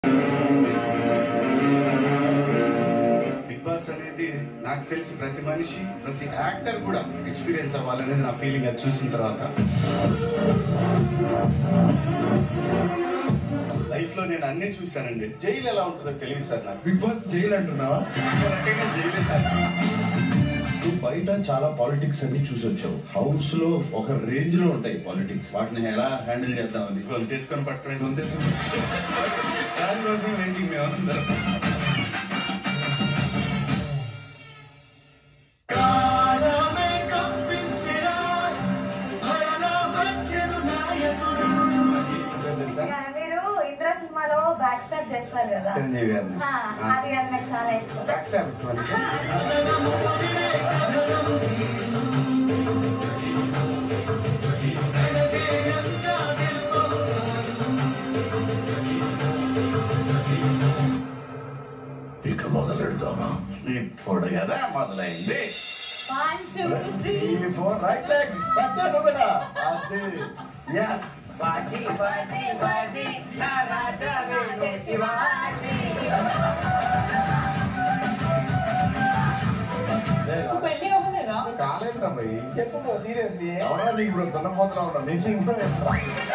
Big boss అనేది నాకు తెలిసి ప్రతి మనిషి ప్రతి యాక్టర్ కూడా ఎక్స్పీరియన్స్ అవ్వాలనేది నా ఫీలింగ్ అది చూసిన తర్వాత లైఫ్ లో నేను అన్ని చూశానండి జైలు ఎలా ఉంటుందో తెలియదు సార్ నాకు బిగ్ బాస్ జైలు అంటున్నావా అంటే నేను జైలే సార్ నువ్వు బయట చాలా పాలిటిక్స్ అన్ని చూసి వచ్చావు హౌస్ లో ఒక రేంజ్ లో ఉంటాయి పాలిటిక్స్ వాటిని ఎలా హ్యాండిల్ చేద్దామని గొంతు తీసుకొని పట్టుకుని ఉద్దేశం దానికోసం వెయిటింగ్ మేమందరం మీరు ఇంద్ర సినిమాలో బ్యాక్ స్టాప్ చేస్తారు కదా చిరంజీవి గారిని ఆ, అది అది నాకు చాలా ఇష్టం బ్యాక్ స్టాప్ ఇష్టం అండి. ఇక మొదలెడదామా ఇప్పుడు కదా మొదలైంది one two three four right leg పట్టాను కూడా అది yes బాజీ బాజీ నా రాజా వేణు శివాజీ పెళ్లి అవ్వలేదా కాలేదు అమ్మాయి చెప్పు సీరియస్లీ అవునా నీకు ఇప్పుడు దున్నపోతున్నా ఉన్నా నీకు కూడా తెలుసా?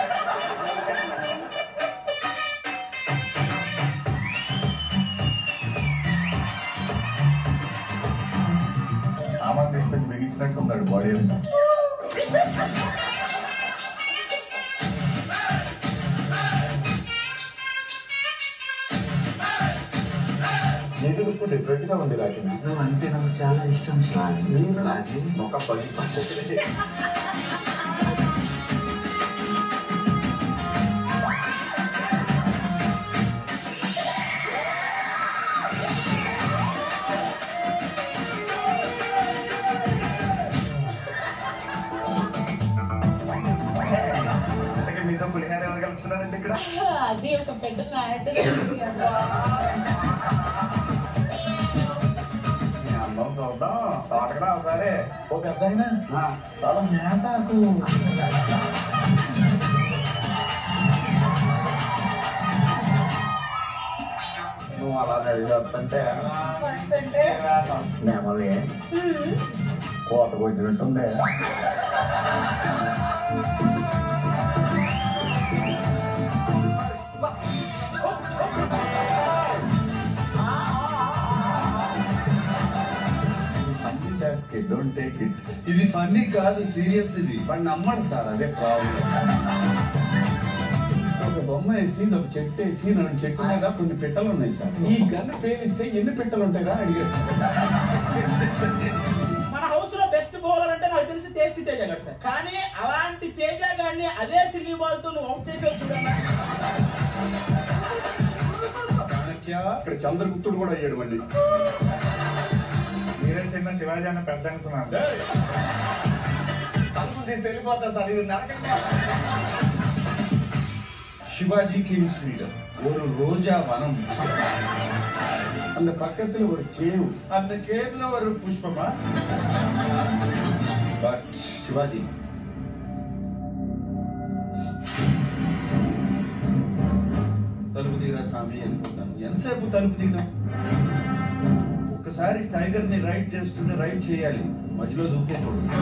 సామాన్ తీసుకొచ్చి బిగించినట్టు ఉన్నాడు బాడీ అంతా నీకు లుక్ డిఫరెంట్ గా ఉంది రాకింది నువ్వు అంటే నాకు చాలా ఇష్టం శివాజీ శివాజీ ఒక పది పద్ధతి అందుకే మీతో పులిహార ఎవరు కలుపుతున్నారండి ఇక్కడ అది ఒక పెద్ద మ్యాటర్ మీ అందం చూద్దాం తోటకడా ఒకసారి ఓ పెద్ద అయినా చాలా మేతాకు నువ్వు అలా నడిచేస్తుంటే వస్తుంటే నెమలి కోతకు వచ్చినట్టుంది funny task don't take it ఇది ఫన్నీ కాదు సీరియస్ ఇది వాడు నమ్మడు సార్ అదే ప్రాబ్లం ఒక బొమ్మ వేసి ఒక చెట్టు వేసి రెండు చెట్టు మీద కొన్ని పిట్టలు ఉన్నాయి సార్ ఈ గన్ను పేలిస్తే ఎన్ని పిట్టలు ఉంటాయిరా అడిగారు సార్ మన హౌస్ లో బెస్ట్ బౌలర్ అంటే నాకు తెలిసి టేస్టీ తేజ గారు సార్ కానీ అలాంటి తేజ గారిని అదే సిల్లీ బాల్ తో నువ్వు అవుట్ చేసే చూడన్నా ఇక్కడ చంద్రగుప్తుడు కూడా అయ్యాడు మళ్ళీ మీరే చిన్న శివాజీ అన్న పెద్ద అనుకున్నాను తలుపు తీసి వెళ్ళిపోతా సార్ ఇది నరకంగా శివాజీ కింగ్స్ ఫ్రీడమ్ ஒரு ரோஜா வனம் அந்த பக்கத்துல ஒரு கேவ் அந்த கேவ்ல ஒரு புஷ்பமா బట్ శివాజీ తలుపు తీరా స్వామి వెళ్ళిపోతాను ఎంతసేపు తలుపు తీయడం ఒక్కసారి టైగర్ ని రైడ్ చేస్తుంటే రైడ్ చేయాలి మధ్యలో దూకేకూడదు